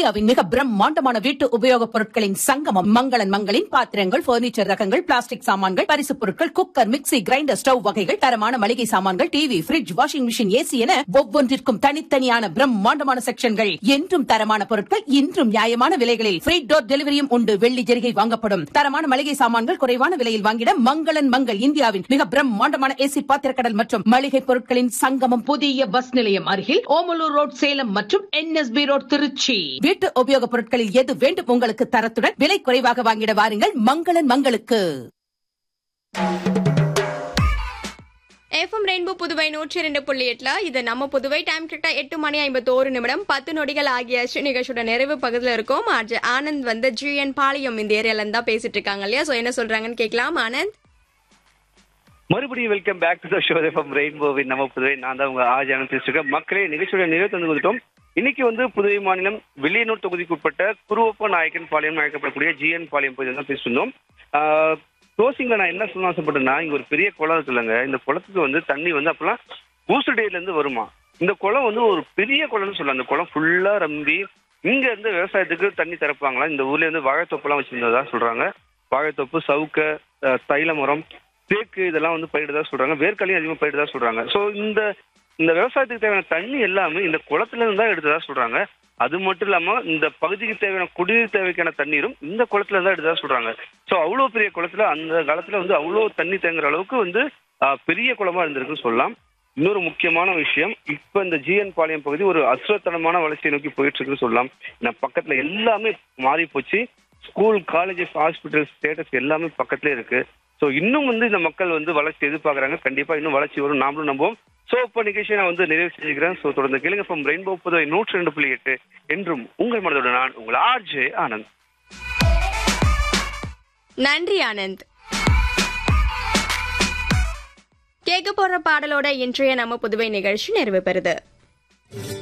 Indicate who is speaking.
Speaker 1: இந்தியாவின் மிக பிரம்மாண்டமான வீட்டு உபயோகப் பொருட்களின் சங்கமம் மங்களன் மங்களின் பாத்திரங்கள் பர்னிச்சர் ரகங்கள் பிளாஸ்டிக் சாமான்கள் பரிசுப் பொருட்கள் குக்கர் மிக்ஸி கிரைண்டர் ஸ்டவ் வகைகள் தரமான மளிகை சாமான்கள் TV fridge washing machine AC என ஒவ்வொன்றிற்கும் தனித்தனியான பிரம்மாண்டமான செக்ஷன்கள் என்றும் தரமான பொருட்கள் இன்றும் நியாயமான விலைகளில் ஃப்ரீ டோர் டெலிவரியும் உண்டு வெள்ளி ஜெரிகை வாங்கப்படும் தரமான மளிகை சாமான்கள் குறைவான விலையில் வாங்கிட மங்களன் மங்கள் இந்தியாவின் மிக பிரம்மாண்டமான ஏசி பாத்திரக்கடல் மற்றும் மளிகை பொருட்களின் சங்கமம் புதிய பஸ் நிலையம் அருகில் ஓமலூர் ரோட் சேலம் மற்றும் என்எஸ்பி ரோட் திருச்சி வீட்டு உபயோகப் பொருட்களில் எது வேண்டும் உங்களுக்கு தரத்துடன் விலை குறைவாக வாங்கிட வாருங்கள் மங்களன் மங்களுக்கு
Speaker 2: எஃப்எம் ரெயின்போ புதுவை நூற்றி இரண்டு புள்ளி எட்டுல இது நம்ம புதுவை டைம் கரெக்டா எட்டு மணி ஐம்பத்தோரு நிமிடம் பத்து நொடிகள் ஆகிய நிகழ்ச்சியோட நிறைவு பகுதியில் இருக்கும் ஆர்ஜே ஆனந்த் வந்து ஜிஎன் பாளையம் இந்த ஏரியால இருந்தா பேசிட்டு இருக்காங்க இல்லையா சோ என்ன சொல்றாங்கன்னு கேட்கலாம் ஆனந்த்
Speaker 3: மறுபடியும் welcome back to the show FM ரெயின்போவின் நம்ம புதுவை நான் தான் உங்க ஆஜானம் பேசிருக்கேன் மக்களே நிகழ்ச்சியோட நிறைவு தந்து வந்துட்டோம் இன்னைக்கு வந்து புதுவை மாநிலம் வில்லியனூர் தொகுதிக்கு உட்பட்ட குருவப்ப நாயக்கன் பாளையம் அழைக்கப்படக்கூடிய ஜிஎன் பாளையம் பகுதியில் தான் பேசியிருந்தோம் க்ளோசிங்ல நான் என்ன சொல்ல ஆசைப்பட்டேன்னா இங்க ஒரு பெரிய குளம் இருக்குல்லங்க இந்த குளத்துக்கு வந்து தண்ணி வந்து அப்பெல்லாம் ஊசுடேல இருந்து வருமா இந்த குளம் வந்து ஒரு பெரிய குளம்னு சொல்லலாம் அந்த குளம் ஃபுல்லா ரம்பி இங்க இருந்து விவசாயத்துக்கு தண்ணி திறப்பாங்களா இந்த ஊர்ல இருந்து வாழைத்தோப்புலாம் வச்சிருந்ததா சொல்றாங்க வாழைத்தோப்பு சவுக்க அஹ், தைல மரம் தேக்கு இதெல்லாம் வந்து பயிரிடுதா சொல்றாங்க வேர்க்கலையும் அதிகமாக பயிரிடுதா சொல்றாங்க ஸோ இந்த இந்த விவசாயத்துக்கு தேவையான தண்ணி எல்லாமே இந்த குளத்துல இருந்து தான் எடுத்ததா சொல்றாங்க அது மட்டும் இல்லாம இந்த பகுதிக்கு தேவையான குடிநீர் தேவைக்கான தண்ணீரும் இந்த குளத்துல இருந்து தான் எடுத்ததா சொல்றாங்க ஸோ அவ்வளோ பெரிய குளத்துல அந்த காலத்துல வந்து அவ்வளோ தண்ணி தேங்குற அளவுக்கு வந்து ஆஹ், பெரிய குளமா இருந்திருக்குன்னு சொல்லலாம் இன்னொரு முக்கியமான விஷயம் இப்ப இந்த ஜிஎன் பாளையம் பகுதி ஒரு அசுரத்தனமான வளர்ச்சியை நோக்கி போயிட்டு இருக்குன்னு சொல்லலாம் ஏன்னா பக்கத்துல எல்லாமே மாறி போச்சு ஸ்கூல் காலேஜஸ் ஹாஸ்பிட்டல் ஸ்டேட்டஸ் எல்லாமே பக்கத்துலேயே இருக்கு ஸோ இன்னும் வந்து இந்த மக்கள் வந்து வளர்ச்சி எதிர்பார்க்குறாங்க கண்டிப்பா இன்னும் வளர்ச்சி வரும் நாமளும் நம்புவோம் ஸோ இப்போ நிகழ்ச்சியை நான் வந்து நிறைவு செஞ்சுக்கிறேன் ஸோ தொடர்ந்து கேளுங்க ஃப்ரம் ரெயின்போ புதுவை நூற்றி ரெண்டு புள்ளி எட்டு என்றும் உங்கள் மனதோட நான் உங்கள் ஆர்ஜே ஆனந்த்
Speaker 2: நன்றி ஆனந்த் கேட்க போற பாடலோட இன்றைய நம்ம புதுவை நிகழ்ச்சி நிறைவு பெறுது